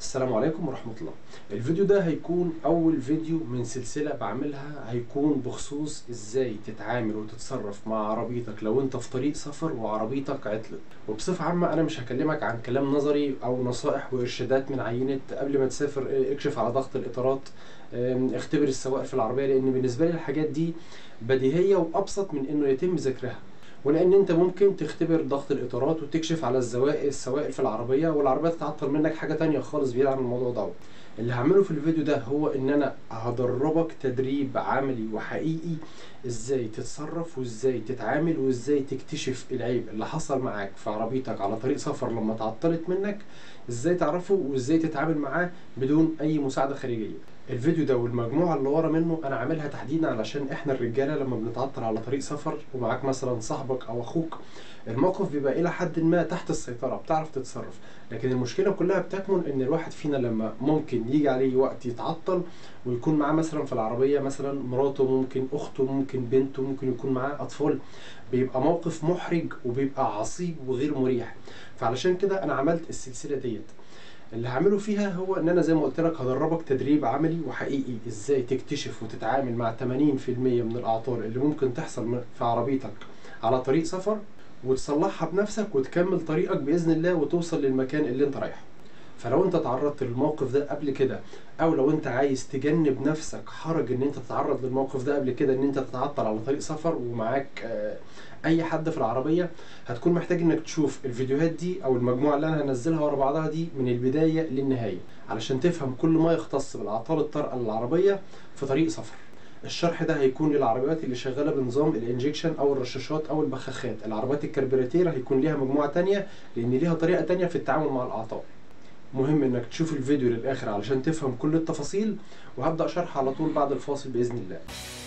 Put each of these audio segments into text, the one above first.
السلام عليكم ورحمة الله الفيديو ده هيكون أول فيديو من سلسلة بعملها هيكون بخصوص إزاي تتعامل وتتصرف مع عربيتك لو أنت في طريق سفر وعربيتك عطلت وبصفة عامة أنا مش هكلمك عن كلام نظري أو نصائح وإرشادات من عينة قبل ما تسافر اه، اكشف على ضغط الإطارات ام، اختبر السواق في العربية لأن بالنسبة لي الحاجات دي بديهية وأبسط من إنه يتم ذكرها ولان انت ممكن تختبر ضغط الاطارات وتكشف على الزوائد السوائل في العربيه والعربيه تتعطل منك حاجه تانية خالص بعيد عن الموضوع ده اللي هعمله في الفيديو ده هو ان انا هدربك تدريب عملي وحقيقي ازاي تتصرف وازاي تتعامل وازاي تكتشف العيب اللي حصل معاك في عربيتك على طريق سفر لما تعطلت منك ازاي تعرفه وازاي تتعامل معاه بدون اي مساعده خارجيه الفيديو ده والمجموعه اللي ورا منه انا عاملها تحديدا علشان احنا الرجاله لما بنتعطل على طريق سفر ومعاك مثلا صاحبك او اخوك الموقف بيبقى الى حد ما تحت السيطره بتعرف تتصرف لكن المشكله كلها بتكمن ان الواحد فينا لما ممكن يجي عليه وقت يتعطل ويكون معاه مثلا في العربيه مثلا مراته ممكن اخته ممكن بنته ممكن يكون معاه اطفال بيبقى موقف محرج وبيبقى عصيب وغير مريح فعلشان كده انا عملت السلسله ديت اللي هعمله فيها هو ان انا زي ما قلت لك هدربك تدريب عملي وحقيقي ازاي تكتشف وتتعامل مع 80% من الاعطال اللي ممكن تحصل في عربيتك على طريق سفر وتصلحها بنفسك وتكمل طريقك باذن الله وتوصل للمكان اللي انت رايحه فلو انت تعرضت للموقف ده قبل كده او لو انت عايز تجنب نفسك حرج ان انت تتعرض للموقف ده قبل كده ان انت تتعطل على طريق سفر ومعاك آه، اي حد في العربيه هتكون محتاج انك تشوف الفيديوهات دي او المجموعه اللي انا هنزلها ورا بعضها دي من البدايه للنهايه علشان تفهم كل ما يختص بالاعطال الطارئه للعربيه في طريق سفر الشرح ده هيكون للعربيات اللي شغاله بنظام الانجكشن او الرشاشات او البخاخات العربيات الكربيراتير هيكون ليها مجموعه تانية لان ليها طريقه تانية في التعامل مع الاعطال مهم انك تشوف الفيديو للاخر علشان تفهم كل التفاصيل وهبدا شرح على طول بعد الفاصل باذن الله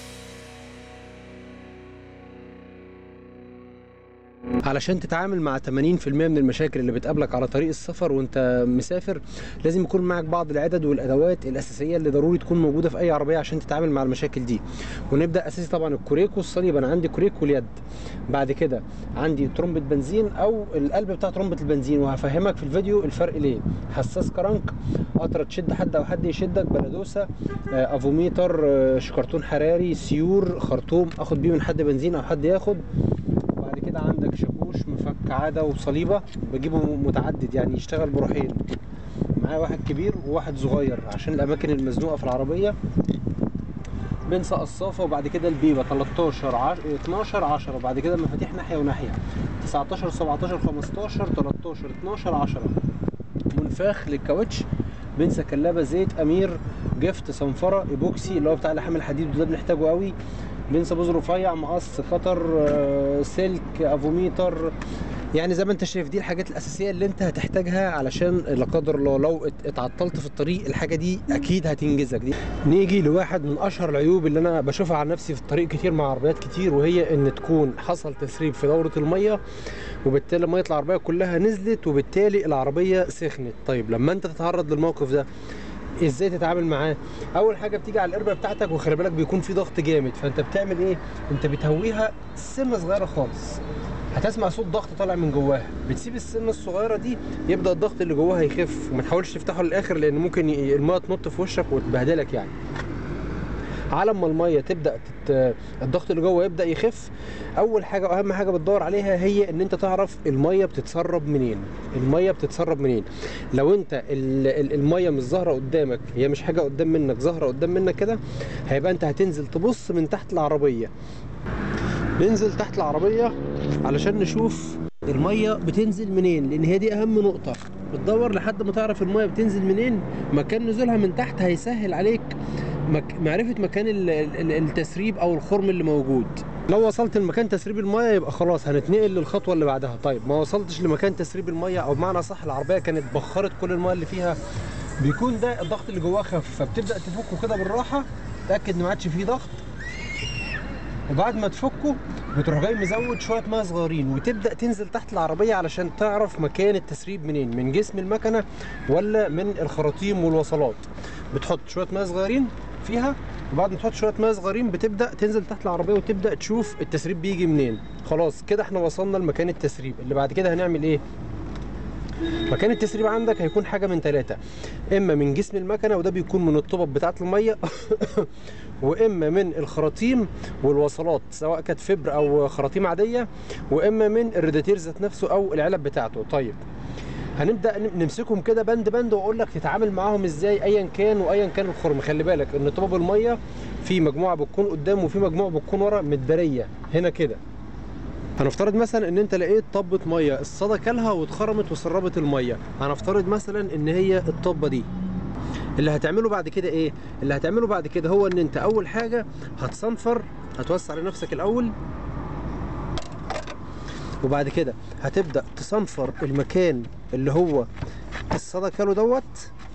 علشان تتعامل مع 80% من المشاكل اللي بتقابلك على طريق السفر وانت مسافر لازم يكون معك بعض العدد والادوات الاساسيه اللي ضروري تكون موجوده في اي عربيه عشان تتعامل مع المشاكل دي ونبدا اساسي طبعا الكوريك والصليب انا عندي كوريك واليد بعد كده عندي ترمبه بنزين او القلب بتاع ترمبه البنزين وهفهمك في الفيديو الفرق ليه حساس كرنك قطره تشد حد او حد يشدك بلادوسه آه، افوميتر آه، شكرتون حراري سيور خرطوم اخد بيه من حد بنزين او حد ياخد وبعد كده عندك شاكوش مفك عاده وصليبه بجيبه متعدد يعني يشتغل بروحين معايا واحد كبير وواحد صغير عشان الاماكن المزنوقه في العربيه بنسى قصافه وبعد كده البيبه 13 عش... 12 10 وبعد كده مفاتيح ناحيه وناحيه 19 17 15 13 12 10 منفاخ للكاوتش بنسى كلابه زيت امير جفت صنفره ايبوكسي اللي هو بتاع لحام الحديد وده بنحتاجه قوي بنسى بوز رفيع مقص قطر آه، سلك افوميتر يعني زي ما انت شايف دي الحاجات الاساسيه اللي انت هتحتاجها علشان لا قدر الله لو ات- اتعطلت في الطريق الحاجه دي اكيد هتنجزك دي نيجي لواحد من اشهر العيوب اللي انا بشوفها على نفسي في الطريق كتير مع عربيات كتير وهي ان تكون حصل تسريب في دوره الميه وبالتالي ميه العربيه كلها نزلت وبالتالي العربيه سخنت طيب لما انت تتعرض للموقف ده ازاي تتعامل معاه اول حاجه بتيجي على القربه بتاعتك وخلي بالك بيكون في ضغط جامد فانت بتعمل ايه انت بتهويها سنه صغيره خالص هتسمع صوت ضغط طالع من جواها بتسيب السنه الصغيره دي يبدا الضغط اللي جواها يخف وما تحاولش تفتحه للاخر لان ممكن ي- الميه تنط في وشك وتبهدلك يعني على ما الميه تبدا تت... الضغط اللي جوه يبدا يخف اول حاجه واهم حاجه بتدور عليها هي ان انت تعرف الميه بتتسرب منين الميه بتتسرب منين لو انت ال... ال- الميه مش ظاهره قدامك هي مش حاجه قدام منك ظاهره قدام منك كده هيبقى انت هتنزل تبص من تحت العربيه ننزل تحت العربيه علشان نشوف الميه بتنزل منين لان هي دي اهم نقطه بتدور لحد ما تعرف الميه بتنزل منين مكان نزولها من تحت هيسهل عليك مك... معرفه مكان ال... ال- التسريب او الخرم اللي موجود لو وصلت لمكان تسريب الميه يبقى خلاص هنتنقل للخطوه اللي بعدها طيب ما وصلتش لمكان تسريب الميه او بمعنى صح العربيه كانت بخرت كل الميه اللي فيها بيكون ده الضغط اللي جواه خف فبتبدا تفكه كده بالراحه تاكد ان ما عادش فيه ضغط وبعد ما تفكه بتروح جاي مزود شويه ميه صغيرين وتبدا تنزل تحت العربيه علشان تعرف مكان التسريب منين من جسم المكنه ولا من الخراطيم والوصلات بتحط شويه ميه صغيرين فيها وبعد ما تحط شويه ميه صغيرين بتبدا تنزل تحت العربيه وتبدا تشوف التسريب بيجي منين خلاص كده احنا وصلنا لمكان التسريب اللي بعد كده هنعمل ايه مكان التسريب عندك هيكون حاجه من ثلاثه اما من جسم المكنه وده بيكون من الطبب بتاعه الميه واما من الخراطيم والوصلات سواء كانت فبر او خراطيم عاديه واما من الريداتير ذات نفسه او العلب بتاعته طيب هنبدا نمسكهم كده بند بند واقول لك تتعامل معاهم ازاي ايا كان وايا كان الخرم خلي بالك ان طبب الميه في مجموعه بتكون قدام وفي مجموعه بتكون ورا متبريه هنا كده هنفترض مثلا ان انت لقيت طبة ميه الصدى كلها واتخرمت وسربت الميه هنفترض مثلا ان هي الطبة دي اللي هتعمله بعد كده ايه اللي هتعمله بعد كده هو ان انت اول حاجه هتصنفر هتوسع لنفسك الاول وبعد كده هتبدا تصنفر المكان اللي هو الصدى كالو دوت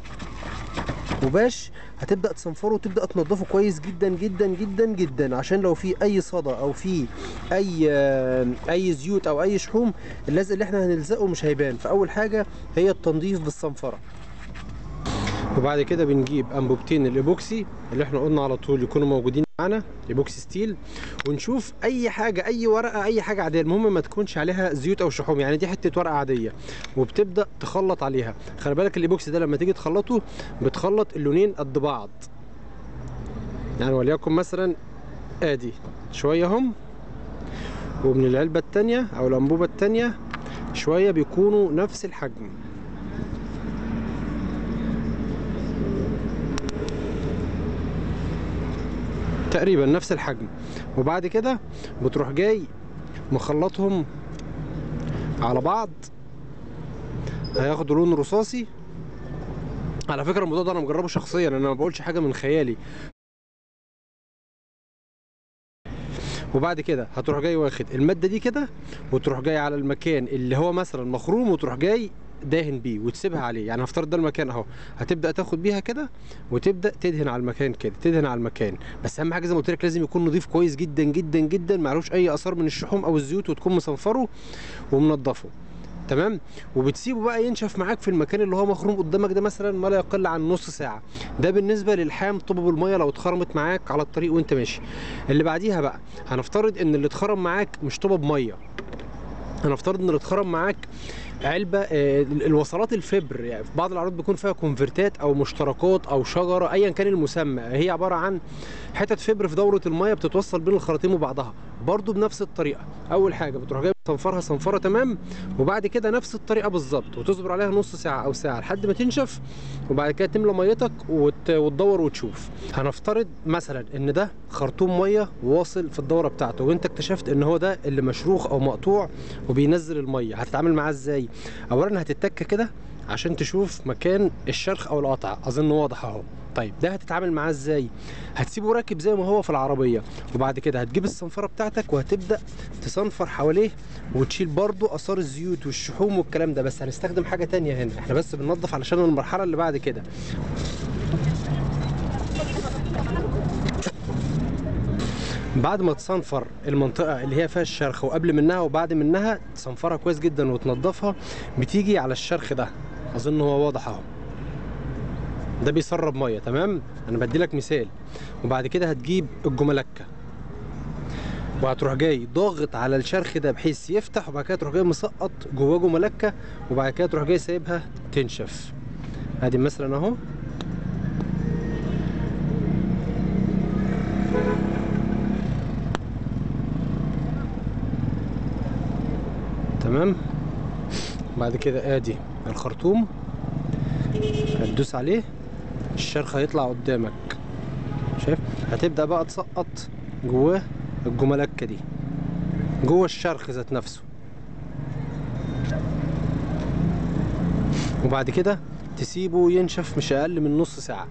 وباش هتبدا تصنفره وتبدا تنضفه كويس جدا جدا جدا جدا عشان لو في اي صدى او في اي اي زيوت او اي شحوم اللزق اللي احنا هنلزقه مش هيبان فاول حاجه هي التنظيف بالصنفره وبعد كده بنجيب انبوبتين الايبوكسي اللي احنا قلنا على طول يكونوا موجودين معانا ايبوكسي ستيل ونشوف اي حاجه اي ورقه اي حاجه عاديه المهم ما تكونش عليها زيوت او شحوم يعني دي حته ورقه عاديه وبتبدا تخلط عليها خلي بالك الايبوكسي ده لما تيجي تخلطه بتخلط اللونين قد بعض يعني وليكن مثلا ادي شويه هم ومن العلبه الثانيه او الانبوبه الثانيه شويه بيكونوا نفس الحجم تقريبا نفس الحجم وبعد كده بتروح جاي مخلطهم على بعض هياخدوا لون رصاصي على فكره الموضوع ده انا مجربه شخصيا انا ما بقولش حاجه من خيالي وبعد كده هتروح جاي واخد الماده دي كده وتروح جاي على المكان اللي هو مثلا مخروم وتروح جاي داهن بيه وتسيبها عليه يعني هفترض ده المكان اهو هتبدا تاخد بيها كده وتبدا تدهن على المكان كده تدهن على المكان بس اهم حاجه زي ما قلت لك لازم يكون نظيف كويس جدا جدا جدا معلوش اي اثار من الشحوم او الزيوت وتكون مصنفره ومنضفه تمام وبتسيبه بقى ينشف معاك في المكان اللي هو مخروم قدامك ده مثلا ما لا يقل عن نص ساعه ده بالنسبه للحام طبب الميه لو اتخرمت معاك على الطريق وانت ماشي اللي بعديها بقى هنفترض ان اللي اتخرم معاك مش طبب ميه هنفترض ان اللي اتخرم معاك علبه آه، الوصلات الفبر يعني في بعض العربيات بيكون فيها كونفرتات او مشتركات او شجره ايا كان المسمى هي عباره عن حتت فبر في دوره الميه بتتوصل بين الخراطيم وبعضها برضو بنفس الطريقه اول حاجه بتروح جايب صنفرها صنفره تمام وبعد كده نفس الطريقه بالظبط وتصبر عليها نص ساعه او ساعه لحد ما تنشف وبعد كده تملى ميتك وت... وتدور وتشوف هنفترض مثلا ان ده خرطوم ميه واصل في الدوره بتاعته وانت اكتشفت ان هو ده اللي مشروخ او مقطوع وبينزل الميه هتتعامل معاه ازاي اولا هتتك كده عشان تشوف مكان الشرخ او القطع اظن واضح اهو طيب ده هتتعامل معاه ازاي هتسيبه راكب زي ما هو في العربيه وبعد كده هتجيب الصنفره بتاعتك وهتبدا تصنفر حواليه وتشيل برضو اثار الزيوت والشحوم والكلام ده بس هنستخدم حاجه تانية هنا احنا بس بننظف علشان المرحله اللي بعد كده بعد ما تصنفر المنطقه اللي هي فيها الشرخ وقبل منها وبعد منها تصنفرها كويس جدا وتنضفها بتيجي على الشرخ ده اظن هو واضح اهو ده بيسرب ميه تمام انا بدي لك مثال وبعد كده هتجيب الجملكه وهتروح جاي ضاغط على الشرخ ده بحيث يفتح وبعد كده تروح جاي مسقط جواه جملكه وبعد كده تروح جاي سايبها تنشف ادي مثلا اهو تمام بعد كده ادي الخرطوم هتدوس عليه الشرخ هيطلع قدامك شايف هتبدا بقى تسقط جواه الجملكه دي جوه الشرخ ذات نفسه وبعد كده تسيبه ينشف مش اقل من نص ساعه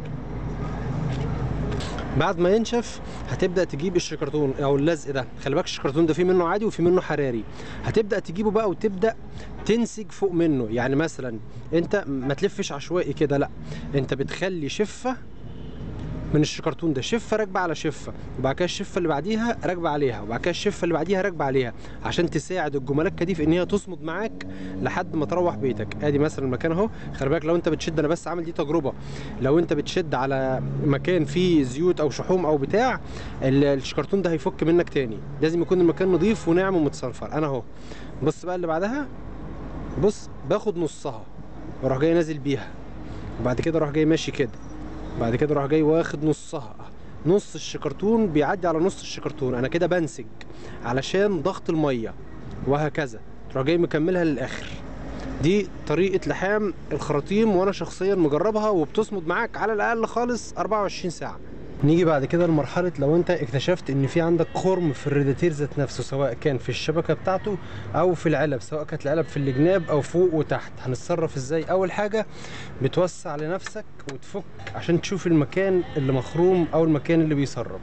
بعد ما ينشف هتبدا تجيب الشكرتون او اللزق ده خلي بالك الشكرتون ده في منه عادي وفي منه حراري هتبدا تجيبه بقى وتبدا تنسج فوق منه يعني مثلا انت ما تلفش عشوائي كده لا انت بتخلي شفه من الشكرتون ده شفه راكبه على شفه وبعد كده الشفه اللي بعديها راكبه عليها وبعد كده الشفه اللي بعديها راكبه عليها عشان تساعد الجملكه دي في ان هي تصمد معاك لحد ما تروح بيتك ادي مثلا المكان اهو خلي بالك لو انت بتشد انا بس عامل دي تجربه لو انت بتشد على مكان فيه زيوت او شحوم او بتاع ال- الشكرتون ده هيفك منك تاني لازم يكون المكان نظيف وناعم ومتصنفر انا اهو بص بقى اللي بعدها بص باخد نصها واروح جاي نازل بيها وبعد كده اروح جاي ماشي كده بعد كده اروح جاي واخد نصها نص الشكرتون بيعدي على نص الشكرتون انا كده بنسج علشان ضغط الميه وهكذا تروح جاي مكملها للاخر دي طريقة لحام الخراطيم وانا شخصيا مجربها وبتصمد معاك على الاقل خالص 24 ساعة نيجي بعد كده لمرحلة لو انت اكتشفت ان في عندك خرم في الريداتير ذات نفسه سواء كان في الشبكة بتاعته او في العلب سواء كانت العلب في الجناب او فوق وتحت هنتصرف ازاي اول حاجة بتوسع لنفسك وتفك عشان تشوف المكان اللي مخروم او المكان اللي بيسرب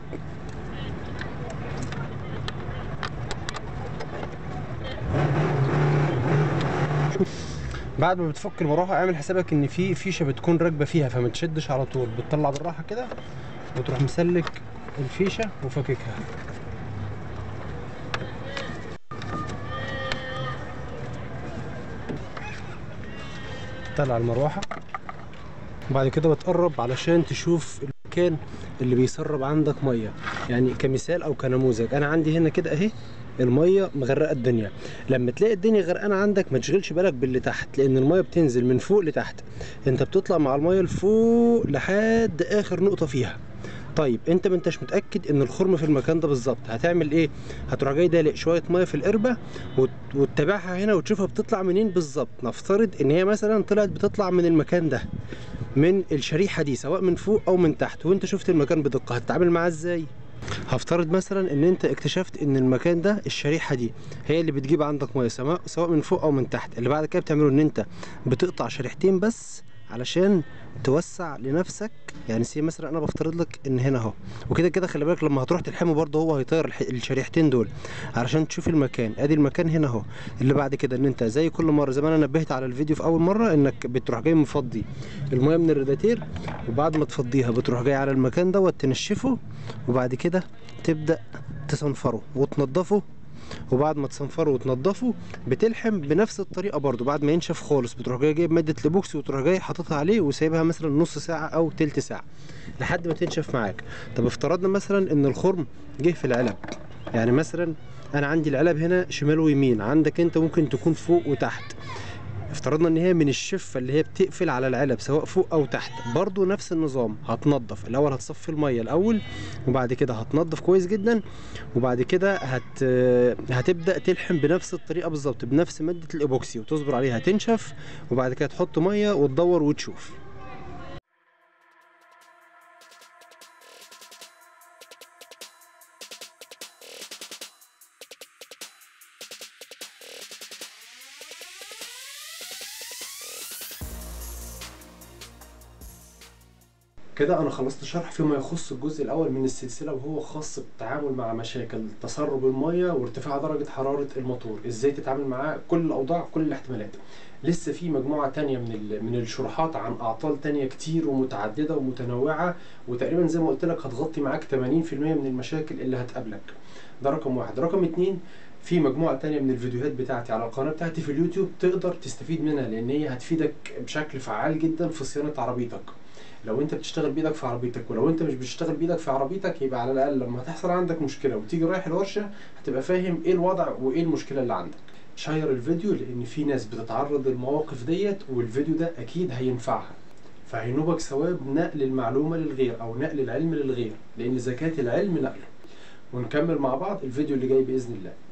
بعد ما بتفك المروحه اعمل حسابك ان في فيشه بتكون راكبه فيها فما تشدش على طول بتطلع بالراحه كده وتروح مسلك الفيشه وفككها طلع المروحه وبعد كده بتقرب علشان تشوف المكان اللي بيسرب عندك ميه يعني كمثال او كنموذج انا عندي هنا كده اهي الميه مغرقه الدنيا لما تلاقي الدنيا غرقانه عندك ما تشغلش بالك باللي تحت لان الميه بتنزل من فوق لتحت انت بتطلع مع الميه لفوق لحد اخر نقطه فيها طيب انت ما انتش متاكد ان الخرم في المكان ده بالظبط هتعمل ايه هتروح جاي دالق شويه ميه في القربه وت- وتتابعها هنا وتشوفها بتطلع منين بالظبط نفترض ان هي مثلا طلعت بتطلع من المكان ده من الشريحه دي سواء من فوق او من تحت وانت شفت المكان بدقه هتتعامل معاه ازاي هفترض مثلا ان انت اكتشفت ان المكان ده الشريحه دي هي اللي بتجيب عندك ميه سواء سواء من فوق او من تحت اللي بعد كده بتعمله ان انت بتقطع شريحتين بس علشان توسع لنفسك يعني سي مثلا انا بفترض لك ان هنا اهو وكده كده خلي بالك لما هتروح تلحمه برضه هو هيطير الح- الشريحتين دول علشان تشوف المكان ادي المكان هنا اهو اللي بعد كده ان انت زي كل مره زي ما انا نبهت على الفيديو في اول مره انك بتروح جاي مفضي الميه من الريداتير وبعد ما تفضيها بتروح جاي على المكان دوت تنشفه وبعد كده تبدا تصنفره وتنضفه وبعد ما تصنفره وتنضفه بتلحم بنفس الطريقه برضو بعد ما ينشف خالص بتروح جاي جايب ماده لبوكسي وتروح جاي حاططها عليه وسايبها مثلا نص ساعه او تلت ساعه لحد ما تنشف معاك طب افترضنا مثلا ان الخرم جه في العلب يعني مثلا انا عندي العلب هنا شمال ويمين عندك انت ممكن تكون فوق وتحت افترضنا ان هي من الشفه اللي هي بتقفل على العلب سواء فوق او تحت برضو نفس النظام هتنضف الاول هتصفي الميه الاول وبعد كده هتنضف كويس جدا وبعد كده هت هتبدا تلحم بنفس الطريقه بالظبط بنفس ماده الايبوكسي وتصبر عليها تنشف وبعد كده تحط ميه وتدور وتشوف كده انا خلصت شرح فيما يخص الجزء الاول من السلسله وهو خاص بالتعامل مع مشاكل تسرب الميه وارتفاع درجه حراره الموتور ازاي تتعامل معاه كل الاوضاع كل الاحتمالات لسه في مجموعه تانية من ال- من الشروحات عن اعطال تانية كتير ومتعدده ومتنوعه وتقريبا زي ما قلت لك هتغطي معاك 80% من المشاكل اللي هتقابلك ده رقم واحد رقم اتنين في مجموعة تانية من الفيديوهات بتاعتي على القناة بتاعتي في اليوتيوب تقدر تستفيد منها لأن هي هتفيدك بشكل فعال جدا في صيانة عربيتك لو انت بتشتغل بايدك في عربيتك ولو انت مش بتشتغل بايدك في عربيتك يبقى على الاقل لما هتحصل عندك مشكله وتيجي رايح الورشه هتبقى فاهم ايه الوضع وايه المشكله اللي عندك شير الفيديو لان في ناس بتتعرض للمواقف ديت والفيديو ده اكيد هينفعها فهينوبك ثواب نقل المعلومه للغير او نقل العلم للغير لان زكاه العلم نقله ونكمل مع بعض الفيديو اللي جاي باذن الله